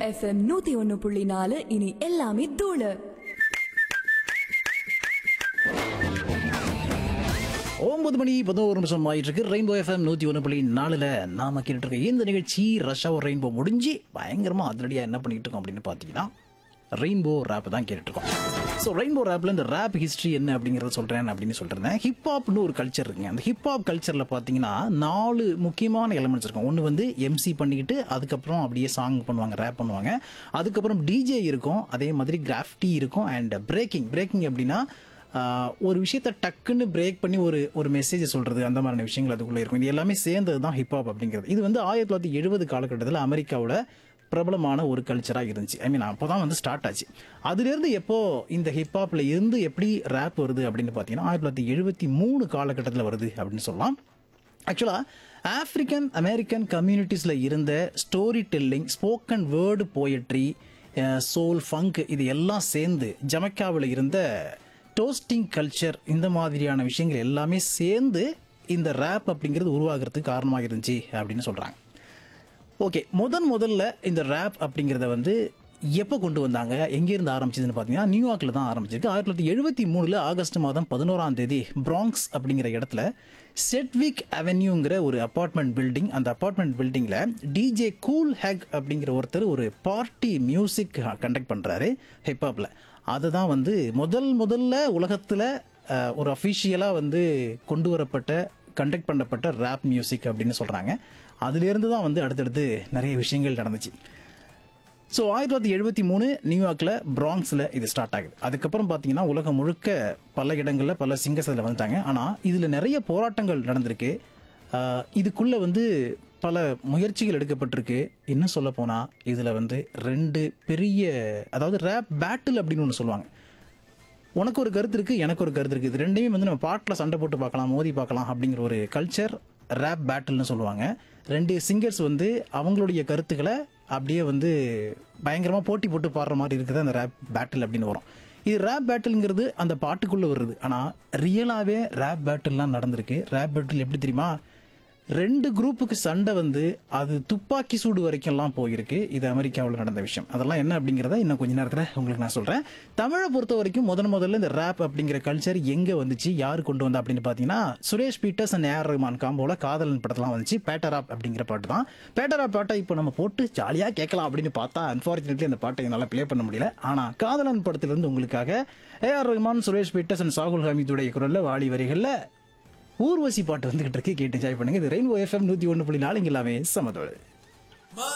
FM நூத்தி ஒன்னு புள்ளி நாலு இனி எல்லாமே தூளு ஒன்பது மணி பதினோரு நிமிஷம் ஆயிட்டு இருக்கு ரெயின்போ எஃப்எம் நூத்தி ஒன்று புள்ளி நாலுல நாம கேட்டுட்டு இருக்க இந்த நிகழ்ச்சி ரஷ் அவர் ரெயின்போ முடிஞ்சு பயங்கரமா அதிரடியா என்ன பண்ணிட்டு இருக்கோம் அப்படின்னு பாத்தீங்கன்னா ரெயின்போ ரேப் தான் கேட்டுட்டு இருக்கோம் ஸோ ரெயின்போ ரேப்ல இந்த ரேப் ஹிஸ்டரி என்ன அப்படிங்கறத சொல்றேன் அப்படின்னு சொல்றேன் ஹிப்ஹாப்னு ஒரு கல்ச்சர் இருக்குங்க அந்த ஹிப்ஹாப் கல்ச்சர்ல பாத்தீங்கன்னா நாலு முக்கியமான எலமெண்ட்ஸ் இருக்கும் ஒன்று வந்து எம்சி பண்ணிக்கிட்டு அதுக்கப்புறம் அப்படியே சாங் பண்ணுவாங்க ரேப் பண்ணுவாங்க அதுக்கப்புறம் டிஜே இருக்கும் அதே மாதிரி கிராஃப்டி இருக்கும் அண்ட் பிரேக்கிங் பிரேக்கிங் அப்படின்னா ஆஹ் ஒரு விஷயத்த டக்குன்னு பிரேக் பண்ணி ஒரு ஒரு மெசேஜ் சொல்றது அந்த மாதிரியான விஷயங்கள் அதுக்குள்ள இருக்கும் இது எல்லாமே சேர்ந்தது தான் ஹிப்ஹாப் அப்படிங்கிறது இது வந்து ஆயிரத்தி தொள்ளாயிரத்தி எழுபது காலகட்டத்தில் அமெரிக்காவோட பிரபலமான ஒரு கல்ச்சராக இருந்துச்சு ஐ மீன் அப்போ தான் வந்து ஸ்டார்ட் ஆச்சு அதுலேருந்து எப்போ இந்த ஹிப்ஹாப்ல இருந்து எப்படி ரேப் வருது அப்படின்னு பார்த்தீங்கன்னா ஆயிரத்தி தொள்ளாயிரத்தி எழுபத்தி மூணு காலகட்டத்தில் வருது அப்படின்னு சொல்லலாம் ஆக்சுவலாக ஆப்பிரிக்கன் அமெரிக்கன் கம்யூனிட்டிஸில் இருந்த story telling spoken word poetry soul funk இது எல்லாம் சேர்ந்து ஜமைக்காவில் இருந்த டோஸ்டிங் கல்ச்சர் இந்த மாதிரியான விஷயங்கள் எல்லாமே சேர்ந்து இந்த ரேப் அப்படிங்கிறது உருவாகிறதுக்கு காரணமாக இருந்துச்சு அப்படின்னு சொல்கிறாங்க ஓகே முதன் முதல்ல இந்த ரேப் அப்படிங்கிறத வந்து எப்போ கொண்டு வந்தாங்க எங்கேருந்து ஆரம்பிச்சதுன்னு பார்த்தீங்கன்னா நியூயார்க்கில் தான் ஆரம்பிச்சிருக்கு ஆயிரத்தி தொள்ளாயிரத்தி எழுபத்தி மூணில் ஆகஸ்ட் மாதம் பதினோராம் தேதி பிராங்க்ஸ் அப்படிங்கிற இடத்துல செட்விக் அவென்யூங்கிற ஒரு அப்பார்ட்மெண்ட் பில்டிங் அந்த அப்பார்ட்மெண்ட் பில்டிங்கில் டிஜே கூல் ஹேக் அப்படிங்கிற ஒருத்தர் ஒரு பார்ட்டி மியூசிக் கண்டக்ட் பண்ணுறாரு ஹிப்ஹாப்பில் அதுதான் வந்து முதல் முதல்ல உலகத்தில் ஒரு அஃபிஷியலாக வந்து கொண்டு வரப்பட்ட கண்டக்ட் பண்ணப்பட்ட ரேப் மியூசிக் அப்படின்னு சொல்கிறாங்க அதுலேருந்து தான் வந்து அடுத்தடுத்து நிறைய விஷயங்கள் நடந்துச்சு ஸோ ஆயிரத்தி தொள்ளாயிரத்தி எழுபத்தி மூணு நியூயார்க்கில் பிராங்ஸில் இது ஸ்டார்ட் ஆகுது அதுக்கப்புறம் பார்த்தீங்கன்னா உலகம் முழுக்க பல இடங்களில் பல சிங்கர்ஸ் அதில் வந்துட்டாங்க ஆனால் இதில் நிறைய போராட்டங்கள் நடந்திருக்கு ஆஹ் இதுக்குள்ளே வந்து பல முயற்சிகள் எடுக்கப்பட்டிருக்கு இன்னும் சொல்ல போனால் இதில் வந்து ரெண்டு பெரிய அதாவது ரேப் பேட்டில் அப்படின்னு ஒன்று சொல்லுவாங்க உனக்கு ஒரு கருத்து இருக்கு எனக்கு ஒரு கருத்து இருக்கு இது ரெண்டையும் வந்து நம்ம பாட்டில் சண்டை போட்டு பார்க்கலாம் மோதி பார்க்கலாம் அப்படிங்கிற ஒரு கல்ச்சர் ரேப் பேட்டில்னு சொல்லுவாங்க ரெண்டு சிங்கர்ஸ் வந்து அவங்களுடைய கருத்துக்களை அப்படியே வந்து பயங்கரமாக போட்டி போட்டு பாடுற மாதிரி இருக்குது அந்த ரேப் பேட்டில் அப்படின்னு வரும் இது ரேப் பேட்டில்ங்கிறது அந்த பாட்டுக்குள்ளே வருது ஆனால் ரியலாகவே ரேப் பேட்டில்லாம் நடந்திருக்கு ரேப் பேட்டில் எப்படி தெரியுமா ரெண்டு குரூப்புக்கு சண்டை வந்து அது துப்பாக்கி சூடு வரைக்கும்லாம் போயிருக்கு இது அமெரிக்காவில் நடந்த விஷயம் அதெல்லாம் என்ன அப்படிங்கிறத இன்னும் கொஞ்ச நேரத்தில் உங்களுக்கு நான் சொல்கிறேன் தமிழை பொறுத்த வரைக்கும் முதன் முதல்ல இந்த ரேப் அப்படிங்கிற கல்ச்சர் எங்கே வந்துச்சு யார் கொண்டு வந்தா அப்படின்னு பார்த்தீங்கன்னா சுரேஷ் பீட்டர்ஸ் அண்ட் ஏஆர் ரஹ்மான் காம்போல காதலன் படத்தெல்லாம் வந்துச்சு பேட்டராப் அப்படிங்கிற பாட்டு தான் பேட்டராப் பாட்டை இப்போ நம்ம போட்டு ஜாலியாக கேட்கலாம் அப்படின்னு பார்த்தா அன்ஃபார்ச்சுனேட்லி அந்த பாட்டை என்னால் ப்ளே பண்ண முடியல ஆனால் காதலன் படத்திலிருந்து உங்களுக்காக ஏஆர் ரஹ்மான் சுரேஷ் பீட்டர்ஸ் அண்ட் சாகுல் ஹமீதுடைய குரலில் வாலி வரிகளில் ஊர்வசி பாட்டு வந்துகிட்டு இருக்கு கேட்டு என்ஜாய் பண்ணுங்க இது ரெயின்போ எஃப்எம் நூற்றி ஒன்று புள்ளி நாலு இங்க எல்லாமே சமதோடு